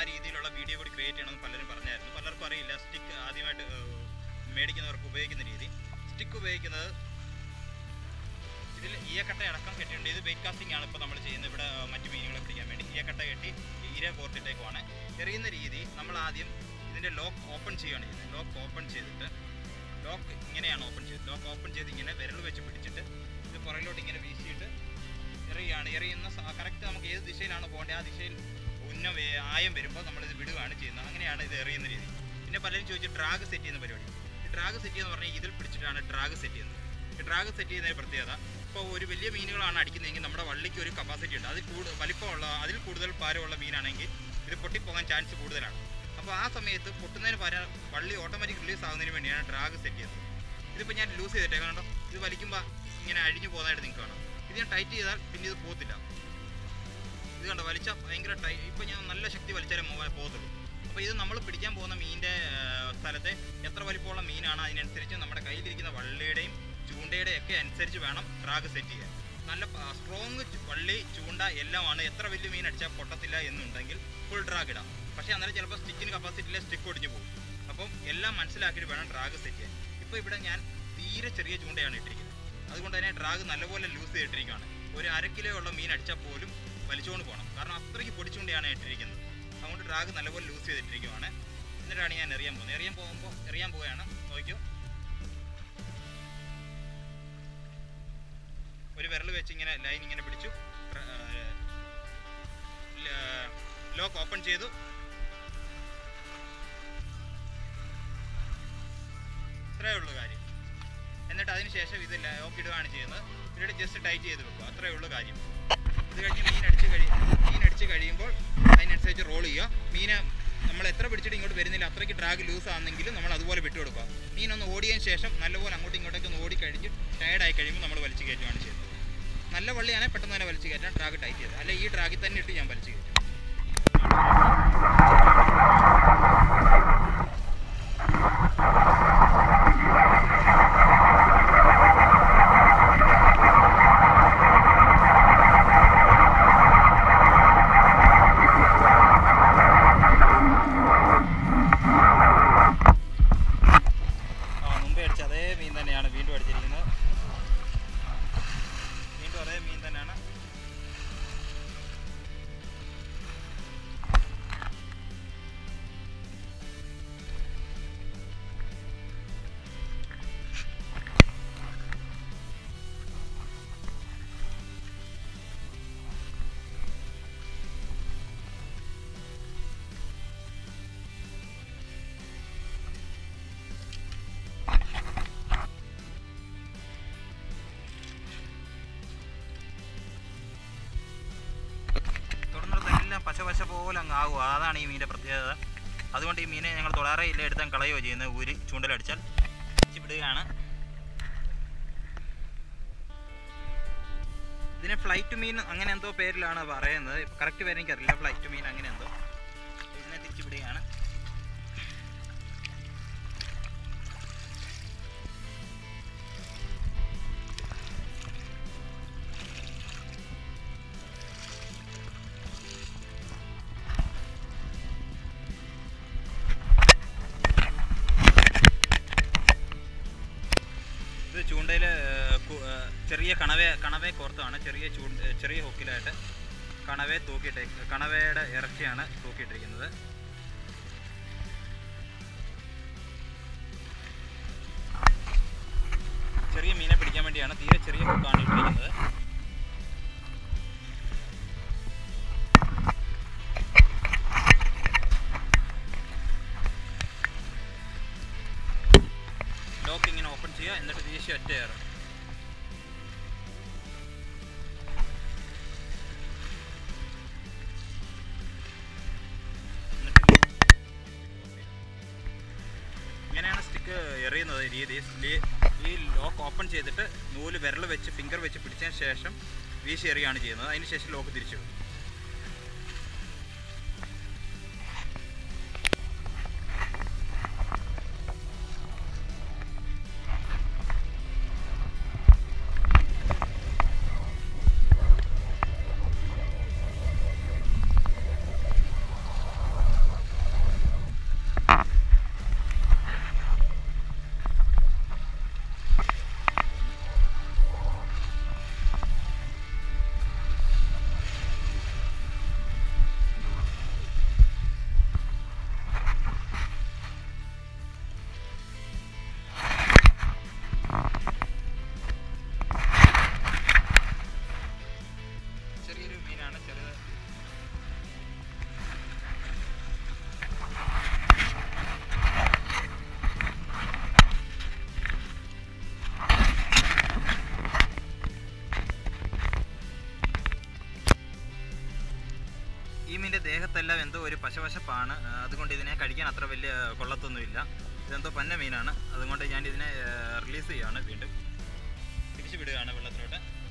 രീതിയിലുള്ള വീഡിയോ കൂടി ക്രിയേറ്റ് ചെയ്യണമെന്ന് പലരും പറഞ്ഞായിരുന്നു പലർക്കും അറിയില്ല സ്റ്റിക്ക് ആദ്യമായിട്ട് ഏഹ്, മേടിക്കുന്നവർക്ക് ഉപയോഗിക്കുന്ന രീതി സ്റ്റിക്ക് ഉപയോഗിക്കുന്നത് ഇതിൽ ഈയക്കട്ട അടക്കം കെട്ടിയിട്ടുണ്ട് ഇത് വെയിറ്റ് കാസ്റ്റിംഗ് ആണ് ഇപ്പോൾ നമ്മൾ ചെയ്യുന്നത് ഇവിടെ ഏഹ്, മറ്റു മീനുകളെ പിടിക്കാൻ വേണ്ടി ഈയക്കട്ട കെട്ടി ഈര കോർത്തിട്ടേക്കുമാണ് എറിയുന്ന രീതി നമ്മൾ ആദ്യം ഇതിൻ്റെ ലോക്ക് ഓപ്പൺ ചെയ്യുകയാണ് ചെയ്യുന്നത് ലോക്ക് ഓപ്പൺ ചെയ്തിട്ട് ലോക്ക് ഇങ്ങനെയാണ് ഓപ്പൺ ചെയ്തത് ലോക്ക് ഓപ്പൺ ചെയ്ത് ഇങ്ങനെ വിരൽ വെച്ച് പിടിച്ചിട്ട് ഇത് പുറകിലോട്ട് ഇങ്ങനെ വീശിയിട്ട് എറിയുകയാണ് എറിയുന്ന കറക്റ്റ് നമുക്ക് ഏത് ദിശയിലാണ് പോകേണ്ടത് ആ ദിശയിൽ ഉന്നം വേ- ആയം വരുമ്പോൾ നമ്മളിത് വിടുകയാണ് ചെയ്യുന്നത് അങ്ങനെയാണ് ഇത് എറിയുന്ന രീതി പിന്നെ പലരും ചോദിച്ചു ഡ്രാഗ് സെറ്റ് ചെയ്യുന്ന പരിപാടി ഈ ഡ്രാഗ് സെറ്റ് ചെയ്യുന്ന പറഞ്ഞാൽ ഇതിൽ പിടിച്ചിട്ടാണ് ഡ്രാഗ് സെറ്റ് ചെയ്യുന്നത് ഈ ഡ്രാഗ് സെറ്റ് ചെയ്യുന്നതിന് പ്രത്യേകത ഇപ്പോൾ ഒരു വലിയ മീനുകളാണ് അടിക്കുന്നതെങ്കിൽ നമ്മുടെ വള്ളിക്ക് ഒരു കപ്പാസിറ്റി ഉണ്ട് അതിൽ കൂടുതൽ വലിപ്പമുള്ള അതിൽ കൂടുതൽ ഭാരമുള്ള മീനാണെങ്കിൽ ഇത് പൊട്ടിപ്പോകാൻ ചാൻസ് കൂടുതലാണ് അപ്പോൾ ആ സമയത്ത് പൊട്ടുന്നതിന് പകരം വള്ളി ഓട്ടോമാറ്റിക് റിലീസ് ആകുന്നതിന് വേണ്ടിയാണ് ഡ്രാഗ് സെറ്റ് ചെയ്യുന്നത് ഇതിപ്പോൾ ഞാൻ ലൂസ് ചെയ്തിട്ടേ കണ്ടോ ഇത് വലിക്കുമ്പോൾ ഇങ്ങനെ അഴിഞ്ഞു പോകുന്നതായിട്ട് നിങ്ങൾക്ക് കാണാം ഇത് ഞാൻ ടൈറ്റ് ചെയ്താൽ പിന്നെ ഇത് പോകത്തില്ല ഇത് കണ്ടോ വലിച്ചാൽ ഭയങ്കര ടൈ ഇപ്പോൾ ഞാൻ നല്ല ശക്തി വലിച്ചാലേ മോ- പോകത്തുള്ളൂ അപ്പോൾ ഇത് നമ്മൾ പിടിക്കാൻ പോകുന്ന മീനിൻ്റെ സ്ഥലത്തെ എത്ര വലിപ്പമുള്ള മീനാണ് അതിനനുസരിച്ച് നമ്മുടെ കയ്യിലിരിക്കുന്ന വള്ളിയുടെയും ചൂണ്ടയുടെയും ഒക്കെ അനുസരിച്ച് വേണം ഡ്രാഗ് സെറ്റ് ചെയ്യാൻ നല്ല സ്ട്രോങ് വള്ളി ചൂണ്ട എല്ലാമാണ് എത്ര വലിയ മീൻ അടിച്ചാൽ പൊട്ടത്തില്ല എന്നുണ്ടെങ്കിൽ ഫുൾ ഡ്രാഗ് ഇടാം പക്ഷേ അന്നേരം ചിലപ്പോൾ സ്റ്റിക്കിന് കപ്പാസിറ്റിയിലെ സ്റ്റിക്ക് ഒടിഞ്ഞു പോകും അപ്പം എല്ലാം മനസ്സിലാക്കിയിട്ട് വേണം ഡ്രാഗ് സെറ്റ് ചെയ്യാൻ ഇപ്പോൾ ഇവിടെ ഞാൻ തീരെ ചെറിയ ചൂണ്ടയാണ് ഇട്ടിരിക്കുന്നത് അതുകൊണ്ട് തന്നെ ഡ്രാഗ് നല്ലപോലെ ലൂസ് ചെയ്തിട്ടിരിക്കുകയാണ് ഒരു അര കിലോ ഉള്ള മീൻ അടിച്ചാൽ പോലും വലിച്ചുകൊണ്ട് പോകണം കാരണം അത്രയ്ക്ക് പൊടിച്ചുകൊണ്ടാണ് ഇട്ടിരിക്കുന്നത് അതുകൊണ്ട് ഡ്രാഗ് നല്ലപോലെ ലൂസ് ചെയ്തിട്ടിരിക്കുകയാണ് എന്നിട്ടാണ് ഞാൻ എറിയാൻ പോകുന്നത് എറിയാൻ പോകുമ്പോൾ എറിയാൻ പോവുകയാണ് നോക്കിയോ ഒരു വിരൽ വെച്ച് ഇങ്ങനെ ലൈൻ ഇങ്ങനെ പിടിച്ചു ലോക്ക് ഓപ്പൺ ചെയ്തു ഇത്രയേ ഉള്ളൂ കാര്യം എന്നിട്ട് അതിന് ശേഷം ഇത് ലോക്ക് ഇടുകയാണ് ചെയ്യുന്നത് പിന്നീട് ജസ്റ്റ് ടൈറ്റ് ചെയ്ത് വെക്കുക അത്രയേ ഉള്ളൂ കാര്യം ഇത് കഴിഞ്ഞ് മീൻ അടിച്ച് കഴി മീൻ അടിച്ച് കഴിയുമ്പോൾ അതിനനുസരിച്ച് റോൾ ചെയ്യുക മീനെ നമ്മൾ എത്ര പിടിച്ചിട്ട് ഇങ്ങോട്ട് വരുന്നില്ല അത്രയ്ക്ക് ഡ്രാഗ് ലൂസ് ആണെങ്കിലും നമ്മൾ അതുപോലെ വിട്ടുകൊടുക്കുക മീൻ ഒന്ന് ഓടിയതിന് ശേഷം നല്ലപോലെ അങ്ങോട്ടും ഇങ്ങോട്ടേക്ക് ഒന്ന് ഓടി കഴിഞ്ഞ് ടയർഡായി കഴിയുമ്പോൾ നമ്മൾ വലിച്ച് കയറ്റുകയാണ് ചെയ്യുന്നത് നല്ല വള്ളിയാണെങ്കിൽ പെട്ടെന്ന് തന്നെ വലിച്ച് കയറ്റാൻ ഡ്രാഗ് ടൈറ്റ് ചെയ്ത് അല്ലെ ഈ ഡ്രാഗിൽ തന്നെ ഇട്ട് ഞാൻ വലിച്ച് കയറ്റും ആ മുമ്പേ അടിച്ച അതേ മീൻ തന്നെയാണ് വീണ്ടും അടിച്ചിരിക്കുന്നത് വീണ്ടും അതേ മീൻ തന്നെയാണ് തുടർന്നെല്ലാം പശ പശ പോലെ അങ്ങ് ആകുക അതാണ് ഈ മീനിൻ്റെ പ്രത്യേകത അതുകൊണ്ട് ഈ മീനെ ഞങ്ങൾ തൊളാറേ ഇല്ല എടുത്താൽ കളയുകയോ ചെയ്യുന്നത് ഊരി ചൂണ്ടലടിച്ചാൽ വിടുകയാണ് ഇതിനെ ഫ്ലൈറ്റ് മീൻ അങ്ങനെ എന്തോ പേരിലാണ് പറയുന്നത് കറക്റ്റ് പേര് എനിക്കറിയില്ല ഫ്ലൈറ്റ് മീൻ അങ്ങനെ എന്തോ ഇതിനെ തിരിച്ചു വിടുകയാണ് ഇത് ചൂണ്ടയിൽ ചെറിയ കണവേ കണവേ കോർത്താണ് ചെറിയ ചൂണ്ട ചെറിയ ഹുക്കിലായിട്ട് കണവേ തൂക്കിയിട്ടേ കണവയുടെ ഇറച്ചിയാണ് തൂക്കിയിട്ടിരിക്കുന്നത് ചെറിയ മീനെ പിടിക്കാൻ വേണ്ടിയാണ് തീരെ ചെറിയ ഹുക്കാണ് ഇട്ടിരിക്കുന്നത് ലോക്ക് ഇങ്ങനെ ഓപ്പൺ ചെയ്യുക എന്നിട്ട് വീശി ഒറ്റ കയറും ഇങ്ങനെയാണ് സ്റ്റിക്ക് എറിയുന്നത് രീതി സ്ലീ- ഈ ലോക്ക് ഓപ്പൺ ചെയ്തിട്ട് നൂല് വിരൽ വെച്ച് ഫിംഗർ വെച്ച് പിടിച്ചതിന് ശേഷം വീശി എറിയാണ് ചെയ്യുന്നത് അതിന് ശേഷം ലോക്ക് തിരിച്ചു വിടും. വശവശപ്പാണ് ആ, അതുകൊണ്ട് ഇതിനെ കഴിക്കാൻ അത്ര വലിയ കൊള്ളത്തൊന്നുമില്ല ഇതെന്തോ പന്ന മീനാണ് അതുകൊണ്ട് ഞാൻ ഇതിനെ റിലീസ് ചെയ്യുകയാണ് വീണ്ടും തിരിച്ചു വിടുകയാണ് വെള്ളത്തിലോട്ട്